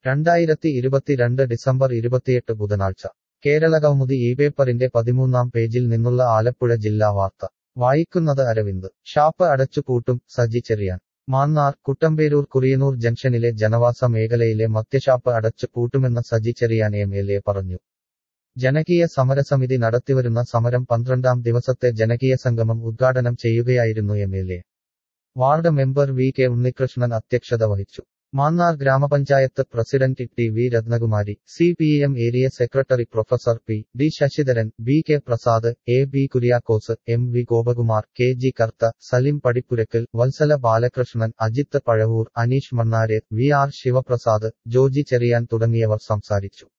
രണ്ടായിരത്തി ഇരുപത്തിരണ്ട് ഡിസംബർ ഇരുപത്തിയെട്ട് ബുധനാഴ്ച കേരളകൗമുദി ഈ പേപ്പറിന്റെ പതിമൂന്നാം പേജിൽ നിന്നുള്ള ആലപ്പുഴ ജില്ലാ വാർത്ത വായിക്കുന്നത് അരവിന്ദ് ഷാപ്പ് അടച്ചുപൂട്ടും സജി ചെറിയാൻ മാന്നാർ കുട്ടമ്പേരൂർ കുറിയനൂർ ജംഗ്ഷനിലെ ജനവാസ മേഖലയിലെ മദ്യഷാപ്പ് അടച്ചു പൂട്ടുമെന്ന് Saji Cheriyan M L A പറഞ്ഞു ജനകീയ സമരസമിതി നടത്തിവരുന്ന സമരം പന്ത്രണ്ടാം ദിവസത്തെ ജനകീയ സംഗമം ഉദ്ഘാടനം ചെയ്യുകയായിരുന്നു M L A ward member V K Unnikrishnan അധ്യക്ഷത വഹിച്ചു Mannar grama panchayat president T V Rathnakumari C P M area secretary professor P D Sasidharan B K Prasad A B Kuriakose M V Gopakumar K G Kartha Salim Padippurakkal Vatsala Balakrishnan Ajith Pazhavoor Aneesh Mannare V R Sivaprasad Joji Cheriyan തുടങ്ങിയവർ സംസാരിച്ചു